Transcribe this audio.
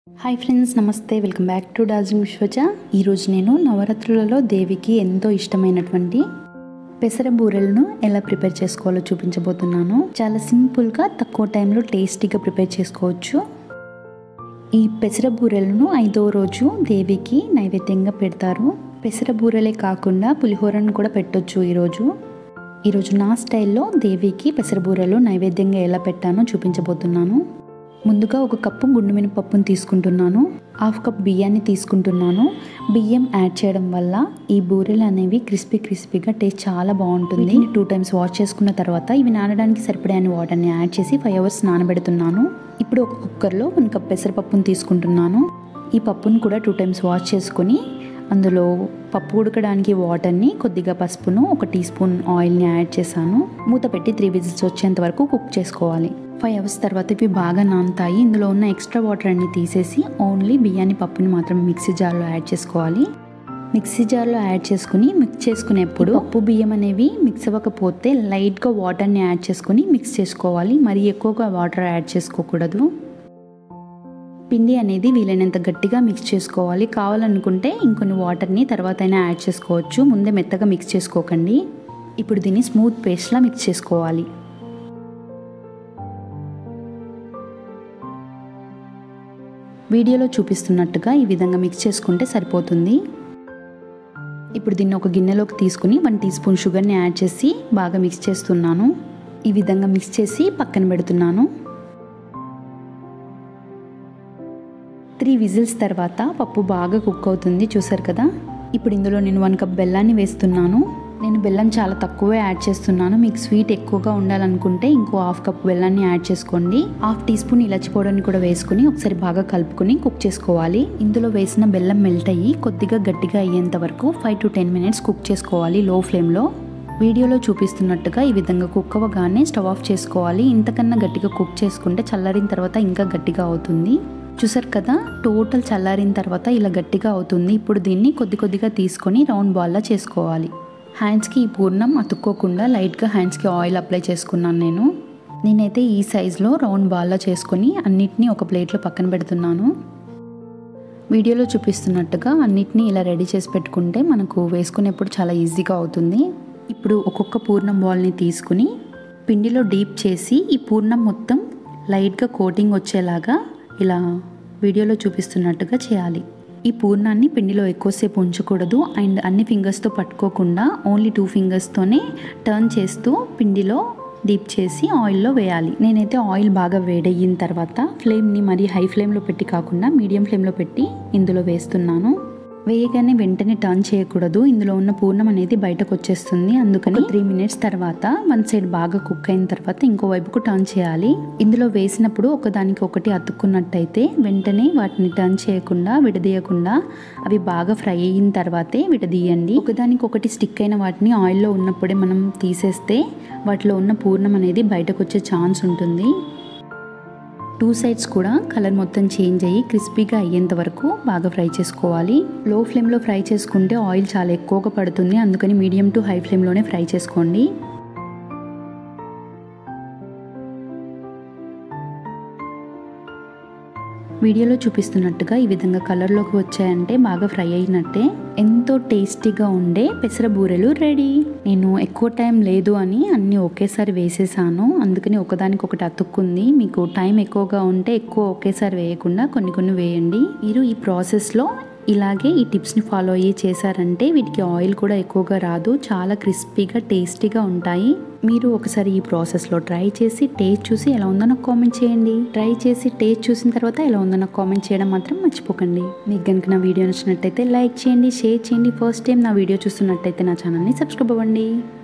hi friends నమస్తే welcome back to Darjeeling Vishwaja ఈరోజు నేను నవరాత్రులలో దేవికి ఎంతో ఇష్టమైనటువంటి పెసర బూరెలను ఎలా ప్రిపేర్ చేసుకోవాలో చూపించబోతున్నాను చాలా సింపుల్గా తక్కువ టైంలో టేస్టీగా ప్రిపేర్ చేసుకోవచ్చు ఈ పెసర బూరెలను ఐదో రోజు దేవికి నైవేద్యంగా పెడతారు పెసర బూరెలే కాకుండా పులిహోరను కూడా పెట్టొచ్చు ఈరోజు ఈరోజు నా స్టైల్లో దేవికి పెసర బూరెలు నైవేద్యంగా ఎలా పెట్టానో చూపించబోతున్నాను ముందుగా ఒక కప్పు గుండు మినపప్పును తీసుకుంటున్నాను హాఫ్ కప్ బియ్యాన్ని తీసుకుంటున్నాను బియ్యం యాడ్ చేయడం వల్ల ఈ బూరెలు అనేవి క్రిస్పీ క్రిస్పీగా టేస్ట్ చాలా బాగుంటుంది టూ టైమ్స్ వాష్ చేసుకున్న తర్వాత ఇవి నానడానికి సరిపడాని వాటర్ని యాడ్ చేసి ఫైవ్ అవర్స్ నానబెడుతున్నాను ఇప్పుడు ఒక కుక్కర్లో వన్ కప్ పెసరపప్పును తీసుకుంటున్నాను ఈ పప్పును కూడా టూ టైమ్స్ వాష్ చేసుకొని అందులో పప్పు ఉడకడానికి వాటర్ని కొద్దిగా పసుపును ఒక టీ స్పూన్ ఆయిల్ని యాడ్ చేశాను మూత పెట్టి త్రీ విజిల్స్ వచ్చేంత వరకు కుక్ చేసుకోవాలి ఫైవ్ అవర్స్ తర్వాత ఇవి బాగా నానుతాయి ఇందులో ఉన్న ఎక్స్ట్రా వాటర్ అన్ని తీసేసి ఓన్లీ బియ్యాన్ని పప్పుని మాత్రం మిక్సీ జార్లో యాడ్ చేసుకోవాలి మిక్సీ జార్లో యాడ్ చేసుకుని మిక్స్ చేసుకునేప్పుడు పప్పు బియ్యం అనేవి మిక్స్ అవ్వకపోతే లైట్గా వాటర్ని యాడ్ చేసుకుని మిక్స్ చేసుకోవాలి మరీ ఎక్కువగా వాటర్ యాడ్ చేసుకోకూడదు పిండి అనేది వీలైనంత గట్టిగా మిక్స్ చేసుకోవాలి కావాలనుకుంటే ఇంకొన్ని వాటర్ని తర్వాత అయినా యాడ్ చేసుకోవచ్చు ముందే మెత్తగా మిక్స్ చేసుకోకండి ఇప్పుడు దీన్ని స్మూత్ పేస్ట్లా మిక్స్ చేసుకోవాలి వీడియోలో చూపిస్తున్నట్టుగా ఈ విధంగా మిక్స్ చేసుకుంటే సరిపోతుంది ఇప్పుడు దీన్ని ఒక గిన్నెలోకి తీసుకుని వన్ టీ స్పూన్ షుగర్ని యాడ్ చేసి బాగా మిక్స్ చేస్తున్నాను ఈ విధంగా మిక్స్ చేసి పక్కన పెడుతున్నాను త్రీ విజిల్స్ తర్వాత పప్పు బాగా కుక్ అవుతుంది చూసారు కదా ఇప్పుడు ఇందులో నేను వన్ కప్ బెల్లాన్ని వేస్తున్నాను నేను బెల్లం చాలా తక్కువే యాడ్ చేస్తున్నాను మీకు స్వీట్ ఎక్కువగా ఉండాలనుకుంటే ఇంకో హాఫ్ కప్ బెల్లాన్ని యాడ్ చేసుకోండి హాఫ్ టీ స్పూన్ ఇలాచి పౌడర్ని కూడా వేసుకుని ఒకసారి బాగా కలుపుకొని కుక్ చేసుకోవాలి ఇందులో వేసిన బెల్లం మెల్ట్ అయ్యి కొద్దిగా గట్టిగా అయ్యేంత వరకు five to ten minutes cook చేసుకోవాలి లో ఫ్లేమ్లో వీడియోలో చూపిస్తున్నట్టుగా ఈ విధంగా కుక్ అవ్వగానే స్టవ్ ఆఫ్ చేసుకోవాలి ఇంతకన్నా గట్టిగా కుక్ చేసుకుంటే చల్లారిన తర్వాత ఇంకా గట్టిగా అవుతుంది చూసారు కదా టోటల్ చల్లారిన తర్వాత ఇలా గట్టిగా అవుతుంది ఇప్పుడు దీన్ని కొద్ది కొద్దిగా తీసుకొని రౌండ్ బాల్లా చేసుకోవాలి హ్యాండ్స్కి ఈ పూర్ణం అతుక్కోకుండా లైట్గా హ్యాండ్స్కి ఆయిల్ అప్లై చేసుకున్నాను నేను నేనైతే ఈ సైజులో రౌండ్ బాల్లా చేసుకొని అన్నిటినీ ఒక ప్లేట్లో పక్కన పెడుతున్నాను వీడియోలో చూపిస్తున్నట్టుగా అన్నిటినీ ఇలా రెడీ చేసి పెట్టుకుంటే మనకు వేసుకునేప్పుడు చాలా ఈజీగా అవుతుంది ఇప్పుడు ఒక్కొక్క పూర్ణం బాల్ని తీసుకుని పిండిలో డీప్ చేసి ఈ పూర్ణం మొత్తం లైట్గా కోటింగ్ వచ్చేలాగా ఇలా వీడియోలో చూపిస్తున్నట్టుగా చేయాలి ఈ పూర్ణాన్ని పిండిలో ఎక్కువసేపు ఉంచకూడదు అండ్ అన్ని ఫింగర్స్తో పట్టుకోకుండా ఓన్లీ టూ ఫింగర్స్తోనే టర్న్ చేస్తూ పిండిలో డీప్ చేసి ఆయిల్లో వేయాలి నేనైతే ఆయిల్ బాగా వేడయిన తర్వాత ఫ్లేమ్ని మరీ హై ఫ్లేమ్లో పెట్టి కాకుండా మీడియం ఫ్లేమ్లో పెట్టి ఇందులో వేస్తున్నాను వేయగానే వెంటనే టర్న్ చేయకూడదు ఇందులో ఉన్న పూర్ణం అనేది బయటకు వచ్చేస్తుంది అందుకని త్రీ మినిట్స్ తర్వాత వన్ సైడ్ బాగా కుక్ అయిన తర్వాత ఇంకో వైపుకు టర్న్ చేయాలి ఇందులో వేసినప్పుడు ఒకదానికి ఒకటి అతుక్కున్నట్టయితే వెంటనే వాటిని టర్న్ చేయకుండా విడదీయకుండా అవి బాగా ఫ్రై అయిన తర్వాతే విడదీయండి ఒకదానికి ఒకటి స్టిక్ అయిన వాటిని ఆయిల్లో ఉన్నప్పుడే మనం తీసేస్తే వాటిలో ఉన్న పూర్ణం అనేది బయటకు వచ్చే ఛాన్స్ ఉంటుంది టూ సైడ్స్ కూడా కలర్ మొత్తం చేంజ్ అయ్యి క్రిస్పీగా అయ్యేంత వరకు బాగా ఫ్రై చేసుకోవాలి లో ఫ్లేమ్లో ఫ్రై చేసుకుంటే ఆయిల్ చాలా ఎక్కువగా పడుతుంది అందుకని మీడియం టు హై ఫ్లేమ్లోనే ఫ్రై చేసుకోండి వీడియోలో చూపిస్తున్నట్టుగా ఈ విధంగా కలర్లోకి వచ్చాయంటే బాగా ఫ్రై అయినట్టే ఎంతో టేస్టీగా ఉండే పెసర బూరెలు రెడీ నేను ఎక్కువ టైం లేదు అని అన్నీ ఒకేసారి వేసేసాను అందుకని ఒకదానికొకటి అతుక్కుంది మీకు టైం ఎక్కువగా ఉంటే ఎక్కువ ఒకేసారి వేయకుండా కొన్ని కొన్ని వేయండి మీరు ఈ ప్రాసెస్లో ఇలాగే ఈ టిప్స్ని ఫాలో అయ్యి చేశారంటే వీటికి ఆయిల్ కూడా ఎక్కువగా రాదు చాలా క్రిస్పీగా టేస్టీగా ఉంటాయి మీరు ఒకసారి ఈ ప్రాసెస్లో ట్రై చేసి టేస్ట్ చూసి ఎలా ఉందో నాకు కామెంట్ చేయండి ట్రై చేసి టేస్ట్ చూసిన తర్వాత ఎలా ఉందో నాకు కామెంట్ చేయడం మాత్రం మర్చిపోకండి మీకు కనుక నా వీడియో నచ్చినట్టయితే లైక్ చేయండి షేర్ చేయండి ఫస్ట్ టైం నా వీడియో చూస్తున్నట్టయితే నా ఛానల్ని సబ్స్క్రైబ్ అవ్వండి